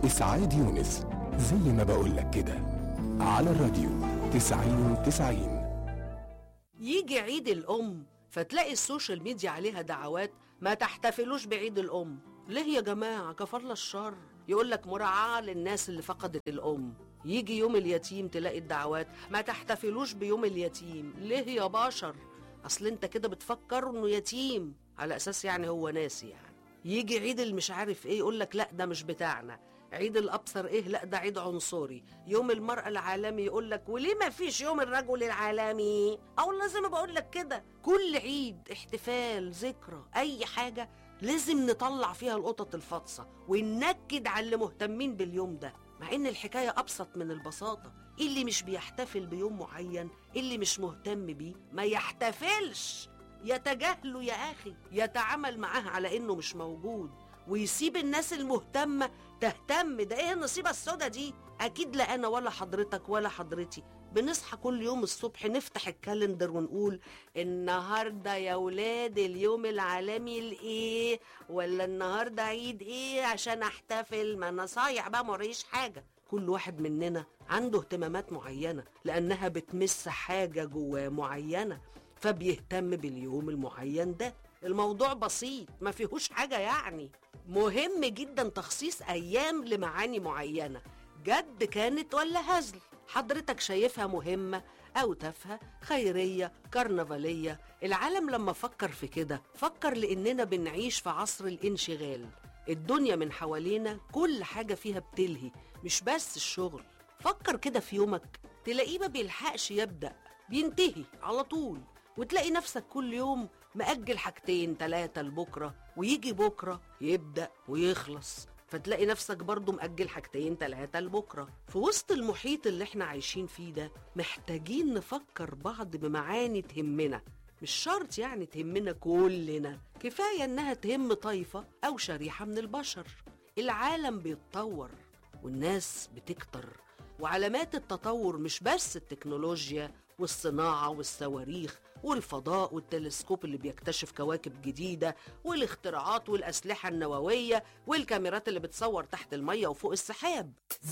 إسعاد يونس زي ما بقولك كده على الراديو تسعين تسعين يجي عيد الأم فتلاقي السوشيال ميديا عليها دعوات ما تحتفلوش بعيد الأم ليه يا جماعة كفر الله الشر يقول لك مراعاة للناس اللي فقدت الأم يجي يوم اليتيم تلاقي الدعوات ما تحتفلوش بيوم اليتيم ليه يا بشر أصل أنت كده بتفكر إنه يتيم على أساس يعني هو ناسي يعني يجي عيد المش عارف إيه يقول لك لا ده مش بتاعنا عيد الأبصر إيه لا ده عيد عنصري يوم المرأة العالمي يقول لك وليه ما فيش يوم الرجل العالمي أو لازم بقول لك كده كل عيد احتفال ذكرى أي حاجة لازم نطلع فيها القطط الفاطسة وننكد على اللي مهتمين باليوم ده مع ان الحكاية ابسط من البساطة اللي مش بيحتفل بيوم معين اللي مش مهتم بيه ما يحتفلش يتجاهله يا اخي يتعامل معاه على انه مش موجود ويسيب الناس المهتمة تهتم ده ايه النصيبة السودة دي اكيد لا انا ولا حضرتك ولا حضرتي بنصحى كل يوم الصبح نفتح الكالندر ونقول النهارده يا ولاد اليوم العالمي لايه ولا النهارده عيد ايه عشان احتفل ما انا صايع بقى مريش حاجه كل واحد مننا عنده اهتمامات معينه لانها بتمس حاجه جواه معينه فبيهتم باليوم المعين ده الموضوع بسيط ما فيهوش حاجه يعني مهم جدا تخصيص ايام لمعاني معينه جد كانت ولا هزل حضرتك شايفها مهمة أو تافهة خيرية كرنفالية العالم لما فكر في كده فكر لأننا بنعيش في عصر الانشغال الدنيا من حوالينا كل حاجة فيها بتلهي مش بس الشغل فكر كده في يومك تلاقيه ما بيلحقش يبدأ بينتهي على طول وتلاقي نفسك كل يوم مأجل حاجتين تلاتة لبكرة ويجي بكرة يبدأ ويخلص فتلاقي نفسك برضو مأجل حاجتين تلاتة لبكرة في وسط المحيط اللي احنا عايشين فيه ده محتاجين نفكر بعض بمعاني تهمنا مش شرط يعني تهمنا كلنا كفاية انها تهم طائفة او شريحة من البشر العالم بيتطور والناس بتكتر وعلامات التطور مش بس التكنولوجيا والصناعة والصواريخ والفضاء والتلسكوب اللي بيكتشف كواكب جديدة والاختراعات والأسلحة النووية والكاميرات اللي بتصور تحت المية وفوق السحاب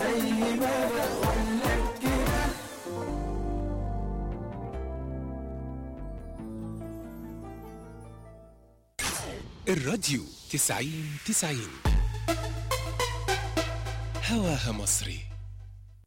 الراديو تسعين تسعين هواها مصري